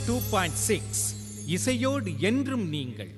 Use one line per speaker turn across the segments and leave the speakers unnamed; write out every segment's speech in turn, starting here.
Two point six இசையோடு என்றும் நீங்கள்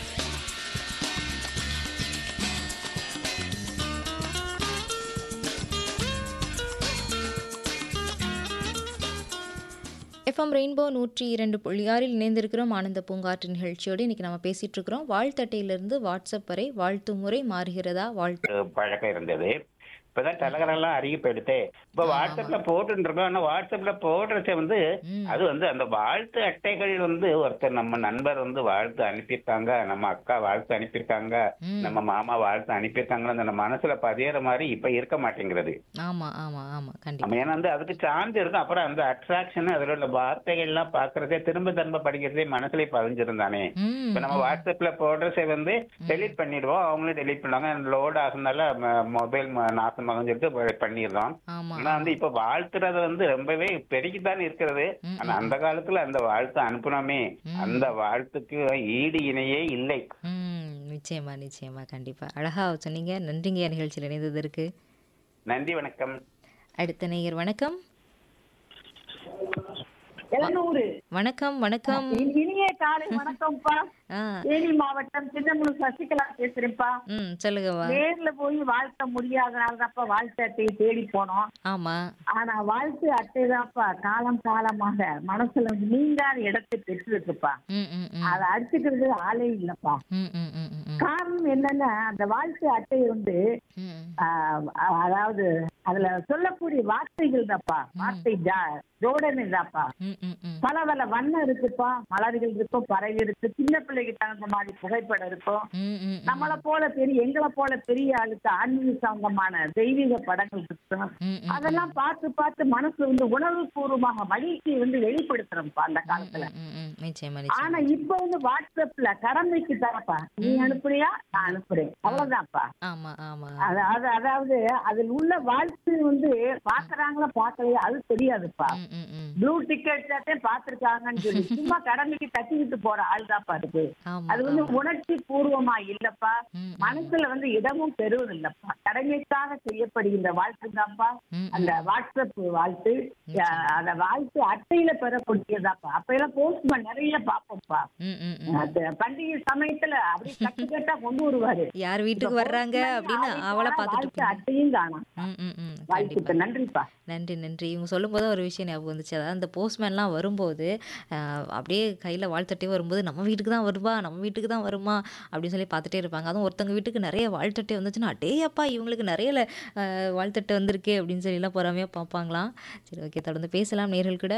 எஃப்எம் ரெயின்போ நூற்றி இரண்டு புள்ளி ஆறில் இணைந்திருக்கிறோம் ஆனந்த பூங்காற்று நிகழ்ச்சியோடு இன்னைக்கு நம்ம பேசிட்டு இருக்கிறோம் வாழ்த்தட்டையிலிருந்து வாட்ஸ்அப் வரை வாழ்த்து முறை மாறுகிறதா வாழ்த்து
பழக்கம் இருந்தது இப்பதான் டெலகிராம்லாம் அறிவிப்பு எடுத்து இப்ப வாட்ஸ்அப்ல போட்டுட்டு இருக்கோம் ஆனா வாட்ஸ்அப்ல போடுறச்ச வந்து
ம்.
அது வந்து அந்த வாழ்த்து அட்டைகள் வந்து ஒருத்தர் நம்ம நண்பர் வந்து வாழ்த்து அனுப்பியிருக்காங்க நம்ம அக்கா வாழ்த்து அனுப்பியிருக்காங்க
ம்.
நம்ம மாமா வாழ்த்து அனுப்பியிருக்காங்கன்னு அந்த மனசுல பதியற மாதிரி இப்ப இருக்க மாட்டேங்கிறது
ஆமா ஆமா ஆமா கண்டிப்பா
நம்ம ஏன்னா வந்து அதுக்கு சார்ந்து இருக்கும் அப்புறம் அந்த அட்ராக்ஷன் அதுல உள்ள வார்த்தைகள் எல்லாம் பாக்குறதே திரும்ப திரும்ப படிக்கிறதே மனசுல பதிஞ்சிருந்தானே
ம்,
இப்ப நம்ம வாட்ஸ்அப்ல போடுறத வந்து டெலீட் பண்ணிடுவோம் அவங்களே டெலீட் பண்ணுவாங்க லோட் ஆகுனால மொபைல் நாசமாகும் சொல்லிட்டு பண்ணிடுறோம்
ஆமா
ஆனா வந்து இப்ப வாழ்த்துறது வந்து ரொம்பவே பெருகித்தான் இருக்கிறது
ம்,
ஆனா அந்த காலத்துல அந்த வாழ்த்து அனுப்புனோமே அந்த வாழ்த்துக்கு ஈடு இணையே இல்லை
ம் நிச்சயமா நிச்சயமா கண்டிப்பா அழகா சொன்னீங்க நன்றிங்க நிகழ்ச்சியில் இணைந்ததற்கு
நன்றி வணக்கம்
அடுத்த நேயர் வணக்கம்
எழுநூறு
வணக்கம் வணக்கம்
இனிய காலை வணக்கம்ப்பா
ஆ
தேனி மாவட்டம் சின்னமுழு சசிகலா பேசுறேன்ப்பா
ம் சொல்லுங்கவா
நேர்ல போய் வாழ்த்த முடியாதனாலதான்ப்பா வாழ்த்து அட்டையை தேடி போனோம்
ஆமா
ஆனா வாழ்த்து அட்டை தான்ப்பா காலம் காலமாக மனசுல நீங்காத இடத்தை பெற்றிருக்குப்பா
ம் ம் ம்
அதை அடிச்சுக்கிறது ஆளே இல்லப்பா
ம் ம் ம் ம் ம்
காரணம் என்னன்னா அந்த வாழ்த்து அட்டை வந்து
ம்
ஆஹ், அதாவது அதுல சொல்லக்கூடிய வார்த்தைகள் தான்ப்பா வார்த்தை ஜா- ஜோடனை தான்ப்பா
ம் ம் ம்
பல பல வண்ணம் இருக்குப்பா மலர்கள் இருக்கும் பறவை இருக்கு சின்ன பிள்ளைக்கு தகுந்த மாதிரி புகைப்படம் இருக்கும்
ம் ம் ம்
நம்மளை போல பெரிய எங்களை போல பெரிய ஆளுக்கு ஆன்மீக சம்பந்தமான தெய்வீக படங்கள் இருக்கும்
ம் ம்
அதெல்லாம் பார்த்து பார்த்து மனசு வந்து உணர்வு பூர்வமாக மகிழ்ச்சியை வந்து வெளிப்படுத்துறோம்ப்பா அந்த காலத்துல
ம், ம், நிச்சயமா
ஆனா
நிச்சயமா
இப்ப வந்து வாட்ஸ்அப்ல கடமைக்கு தான்ப்பா நீ அனுப்புறியா நான் அனுப்புறேன் அவ்வளவுதான்ப்பா
ஆமா ஆமா
அது- அது- அதாவது அதில் உள்ள வாழ்த்து வந்து பாக்குறாங்களா பாக்கலையா அது தெரியாதுப்பா
ம், ம், ம்.
ப்ளூ டிக்கெட் தான் பாத்திருக்காங்கன்னு சொல்லி சும்மா கடமைக்கு தட்டிக்கிட்டு போற ஆள் தான்ப்பா இருக்கு
ஆமா
அது வந்து
ஆமா.
உணர்ச்சி பூர்வமா இல்லப்பா
ம், ம்.
மனசுல வந்து இடமும் பெறுவது இல்லப்பா கடமைக்காக செய்யப்படுகின்ற வாழ்த்து தான்ப்பா
ம்,
அந்த வாட்ஸ்அப் வாழ்த்து அஹ், அந்த வாழ்த்து அட்டையில பெறக்கூடியதாப்பா அப்ப எல்லாம் போஸ்ட்மேன் நிறைய பாப்போம்ப்பா
ம், ம், ம்.
அந்த பண்டிகை சமயத்துல அப்படியே கட்டு கட்டா கொண்டு வருவாரு
யார் வீட்டுக்கு வர்றாங்க அப்படின்னு அவளை பார்த்துட்டு
வாழ்த்து
இருப்பீங்க.
அட்டையும் காணும்
ம், ம், ம்.
வாழ்த்துக்கு
கண்டிப்பா
நன்றிப்பா
நன்றி நன்றி இவங்க சொல்லும்போது ஒரு விஷயம் ஞாபகம் வந்துச்சு அதாவது அந்த போஸ்ட்மேன்லாம் வரும்போது ஆஹ், அப்படியே கையில் வாழ்த்தட்டே வரும்போது நம்ம வீட்டுக்கு தான் வருவா நம்ம வீட்டுக்கு தான் வருமா அப்படின்னு சொல்லி பார்த்துட்டே இருப்பாங்க அதுவும் ஒருத்தவங்க வீட்டுக்கு நிறைய வாழ்த்தட்டை வந்துச்சுன்னா அடே அப்பா இவங்களுக்கு நிறைய ஆஹ், வாழ்த்தட்டை வந்திருக்கே அப்படின்னு சொல்லிலாம் பொறாமையாக பார்ப்பாங்களாம் சரி ஓகே தொடர்ந்து பேசலாம் நேர்கள் கூட